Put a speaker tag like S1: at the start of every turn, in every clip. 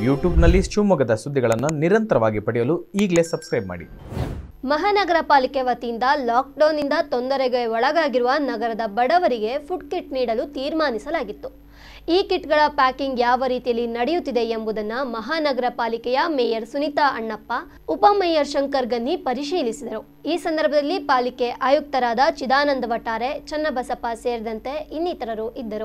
S1: ಯೂಟ್ಯೂಬ್ನಲ್ಲಿ ಶಿವಮೊಗ್ಗದ ಸುದ್ದಿಗಳನ್ನು ನಿರಂತರವಾಗಿ ಪಡೆಯಲು ಈಗಲೇ ಸಬ್ಸ್ಕ್ರೈಬ್ ಮಾಡಿ
S2: ಮಹಾನಗರ ಪಾಲಿಕೆ ವತಿಯಿಂದ ಲಾಕ್ಡೌನ್ನಿಂದ ತೊಂದರೆಗೆ ಒಳಗಾಗಿರುವ ನಗರದ ಬಡವರಿಗೆ ಫುಡ್ ಕಿಟ್ ನೀಡಲು ತೀರ್ಮಾನಿಸಲಾಗಿತ್ತು ಈ ಕಿಟ್ಗಳ ಪ್ಯಾಕಿಂಗ್ ಯಾವ ರೀತಿಯಲ್ಲಿ ನಡೆಯುತ್ತಿದೆ ಎಂಬುದನ್ನು ಮಹಾನಗರ ಪಾಲಿಕೆಯ ಮೇಯರ್ ಸುನೀತಾ ಅಣ್ಣಪ್ಪ ಉಪಮೇಯರ್ ಶಂಕರ್ ಗನ್ನಿ ಪರಿಶೀಲಿಸಿದರು ಈ ಸಂದರ್ಭದಲ್ಲಿ ಪಾಲಿಕೆ ಆಯುಕ್ತರಾದ ಚಿದಾನಂದ ವಟಾರೆ ಚನ್ನಬಸಪ್ಪ ಸೇರಿದಂತೆ ಇನ್ನಿತರರು ಇದ್ದರು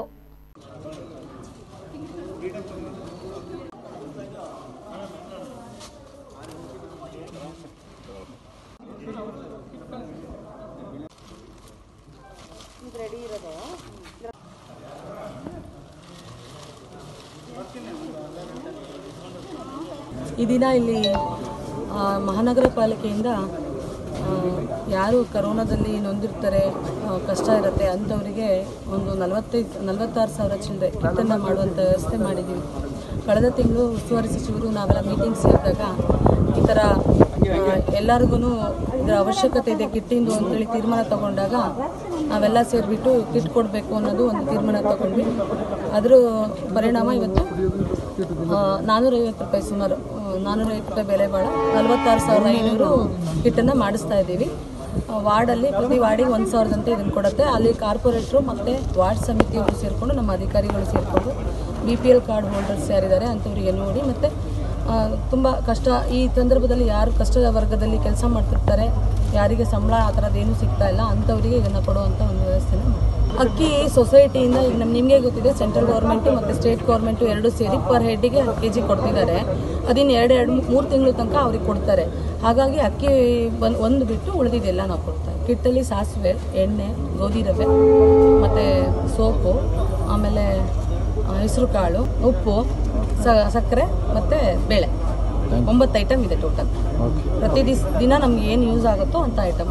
S3: ಈ ದಿನ ಇಲ್ಲಿ ಆ, ಮಹಾನಗರ ಪಾಲಿಕೆಯಿಂದ ಆ, ಯಾರು ಕರೋನಾದಲ್ಲಿ ನೊಂದಿರ್ತಾರೆ ಆ, ಕಷ್ಟ ಇರುತ್ತೆ ಅಂಥವರಿಗೆ ಒಂದು ನಲವತ್ತೈದು ನಲವತ್ತಾರು ಸಾವಿರ ಚಿಲ್ಲರೆ ಕಿಟ್ಟನ್ನು ಮಾಡುವಂಥ ವ್ಯವಸ್ಥೆ ಮಾಡಿದ್ದೀವಿ ಕಳೆದ ತಿಂಗಳು ಉಸ್ತುವಾರಿ ಸಚಿವರು ನಾವೆಲ್ಲ ಮೀಟಿಂಗ್ ಸೇರಿದಾಗ ಈ ಥರ ಎಲ್ಲರಿಗೂ ಇದರ ಅವಶ್ಯಕತೆ ಇದೆ ಕಿಟ್ಟಿಂದು ಅಂತೇಳಿ ತೀರ್ಮಾನ ತಗೊಂಡಾಗ ನಾವೆಲ್ಲ ಸೇರಿಬಿಟ್ಟು ಕಿಟ್ ಕೊಡಬೇಕು ಅನ್ನೋದು ಒಂದು ತೀರ್ಮಾನ ತಗೊಂಡ್ವಿ ಅದರ ಪರಿಣಾಮ ಇವತ್ತು ಆ, ನಾನ್ನೂರೈವತ್ತು ರೂಪಾಯಿ ಸುಮಾರು ಆ, ನಾನ್ನೂರೈವತ್ತು ರೂಪಾಯಿ ಬೆಲೆ ಬಾಳ ನಲವತ್ತಾರು ಸಾವಿರದ ಐನೂರು ಕಿಟ್ಟನ್ನು ಮಾಡಿಸ್ತಾ ಇದ್ದೀವಿ ಆ, ವಾರ್ಡಲ್ಲಿ ಪ್ರತಿ ವಾರ್ಡಿಗೆ ಒಂದು ಸಾವಿರದಂತೆ ಇದನ್ನು ಕೊಡುತ್ತೆ ಅಲ್ಲಿ ಕಾರ್ಪೊರೇಟ್ರು ಮತ್ತು ವಾರ್ಡ್ ಸಮಿತಿಯವರು ಸೇರಿಕೊಂಡು ನಮ್ಮ ಅಧಿಕಾರಿಗಳು ಸೇರಿಕೊಂಡು B P L card holders ಯಾರಿದ್ದಾರೆ ಅಂಥವರಿಗೆ ನೋಡಿ ಮತ್ತು ತುಂಬ ಕಷ್ಟ ಈ ಸಂದರ್ಭದಲ್ಲಿ ಯಾರು ಕಷ್ಟದ ವರ್ಗದಲ್ಲಿ ಕೆಲಸ ಮಾಡ್ತಿರ್ತಾರೆ ಯಾರಿಗೆ ಸಂಬಳ ಆ ಥರದ್ದೇನು ಸಿಗ್ತಾ ಇಲ್ಲ ಅಂಥವರಿಗೆ ಇದನ್ನು ಕೊಡುವಂಥ ಒಂದು ವ್ಯವಸ್ಥೆನ ಮಾಡಿ ಅಕ್ಕಿ ಸೊಸೈಟಿಯಿಂದ ಈಗ ನಮ್ಮ ನಿಮಗೆ ಗೊತ್ತಿದೆ ಸೆಂಟ್ರಲ್ ಗೌರ್ಮೆಂಟು ಮತ್ತು ಸ್ಟೇಟ್ ಗೌರ್ಮೆಂಟು ಎರಡು ಸೇರಿ ಪರ್ ಹೆಡ್ಗೆ ಹತ್ತು ಕೆ ಜಿ ಕೊಡ್ತಿದ್ದಾರೆ ಅದಿನ್ನು ಎರಡು ಎರಡು ಮೂರು ತಿಂಗಳು ತನಕ ಅವ್ರಿಗೆ ಕೊಡ್ತಾರೆ ಹಾಗಾಗಿ ಅಕ್ಕಿ ಒಂದು ಒಂದು ಬಿಟ್ಟು ಉಳಿದಿದ್ದೆಲ್ಲ ನಾವು ಕೊಡ್ತಾರೆ ಕಿಟ್ಟಲ್ಲಿ ಸಾಸಿವೆ ಎಣ್ಣೆ ಗೋಧಿ ರವೆ ಮತ್ತು ಸೋಪು ಆಮೇಲೆ ಹೆಸರು ಕಾಳು ಉಪ್ಪು ಸ ಸಕ್ಕರೆ ಮತ್ತು ಬೇಳೆ ಒಂಬತ್ತು ಐಟಮ್ ಇದೆ ಟೋಟಲ್ ಪ್ರತಿ ದಿಸ್ ದಿನ ನಮ್ಗೆ ಏನು ಯೂಸ್ ಆಗುತ್ತೋ ಅಂಥ ಐಟಮ್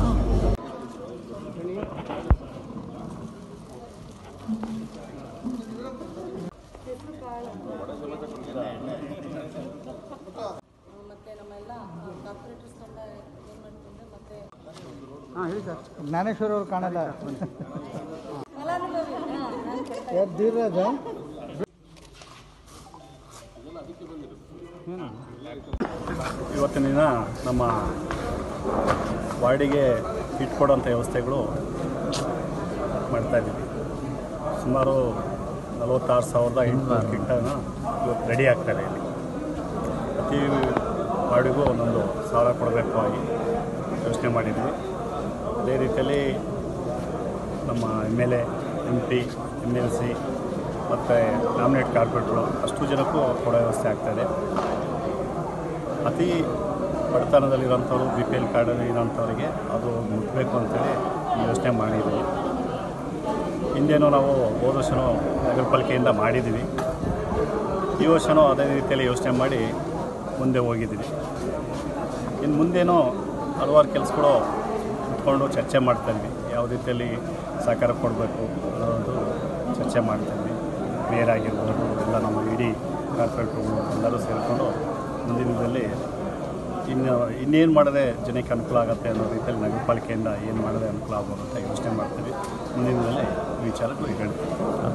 S3: ಮತ್ತೆ ನಮ್ಮೆಲ್ಲ ಕಾರ್ಪೊರೇಟರ್ಸ್ ತಂಡ ಏನು ಮಾಡ್ತಂದ್ರೆ ಮತ್ತೆ
S4: ಹಾಂ ಹೇಳಿ ಸರ್ ಜ್ಞಾನೇಶ್ವರ ಅವ್ರು ಕಾಣಲ್ಲ ಎದ್ದಿರೋದ
S5: ಇವತ್ತಿನ ದಿನ ನಮ್ಮ ವಾರ್ಡಿಗೆ ಕಿಟ್ ಕೊಡೋಂಥ ವ್ಯವಸ್ಥೆಗಳು ಮಾಡ್ತಾಯಿದ್ದೀವಿ ಸುಮಾರು ನಲವತ್ತಾರು ಸಾವಿರದ ಎಂಟುನೂರು ಕಿಟ್ಟನ್ನು ಇವತ್ತು ರೆಡಿ ಆಗ್ತಾರೆ ಇಲ್ಲಿ ಪ್ರತಿ ವಾರ್ಡಿಗೂ ಒಂದೊಂದು ಸಾವಿರ ಕೊಡಬೇಕು ಆಗಿ ಯೋಚನೆ ಮಾಡಿದ್ವಿ ಅದೇ ರೀತಿಯಲ್ಲಿ ನಮ್ಮ M L A M P M L C ಮತ್ತು ನಾಮಿನೇಟ್ ಕಾರ್ಪೊರೇಟ್ರು ಅಷ್ಟು ಜನಕ್ಕೂ ಕೊಡೋ ವ್ಯವಸ್ಥೆ ಆಗ್ತಾಯಿದೆ ಅತಿ ಬಡತನದಲ್ಲಿರೋಂಥವ್ರು ಬಿ ಪಿ ಎಲ್ ಕಾರ್ಡಲ್ಲಿ ಇರೋಂಥವ್ರಿಗೆ ಅದು ಮುಟ್ಟಬೇಕು ಅಂತೇಳಿ ಯೋಚನೆ ಮಾಡಿದ್ವಿ ಹಿಂದೇನೂ ನಾವು ಹೋದ ವರ್ಷನೂ ನಗರ ಪಾಲಿಕೆಯಿಂದ ಮಾಡಿದ್ದೀವಿ ಈ ವರ್ಷನೂ ಅದೇ ರೀತಿಯಲ್ಲಿ ಯೋಚನೆ ಮಾಡಿ ಮುಂದೆ ಹೋಗಿದ್ದೀವಿ ಇನ್ನು ಮುಂದೇನೂ ಹಲವಾರು ಕೆಲಸಗಳು ಕುತ್ಕೊಂಡು ಚರ್ಚೆ ಮಾಡ್ತಾಯಿದ್ವಿ ಯಾವ ರೀತಿಯಲ್ಲಿ ಸಹಕಾರ ಕೊಡಬೇಕು ಅನ್ನೋದು ಚರ್ಚೆ ಮಾಡ್ತಾಯಿದ್ವಿ ಮೇಯರ್ ಆಗಿರ್ಬೋದು ಎಲ್ಲ ನಮ್ಮ ಇಡೀ ಕಾರ್ಪೊರೇಟ್ರುಗಳು ಎಲ್ಲರೂ ಸೇರಿಕೊಂಡು ಮುಂದಿನ ದಿನದಲ್ಲಿ ಇನ್ನು ಇನ್ನೇನು ಮಾಡಿದ್ರೆ ಜನಕ್ಕೆ ಅನುಕೂಲ ಆಗುತ್ತೆ ಅನ್ನೋ ರೀತಿಯಲ್ಲಿ ನಗರ ಪಾಲಿಕೆಯಿಂದ ಏನು ಮಾಡಿದ್ರೆ ಅನುಕೂಲ ಆಗ್ಬೋದು ಅಂತ ಯೋಚನೆ ಮಾಡ್ತೀವಿ ಮುಂದಿನ ದಿನದಲ್ಲಿ ಈ ವಿಚಾರ ಹೇಳ್ತೀವಿ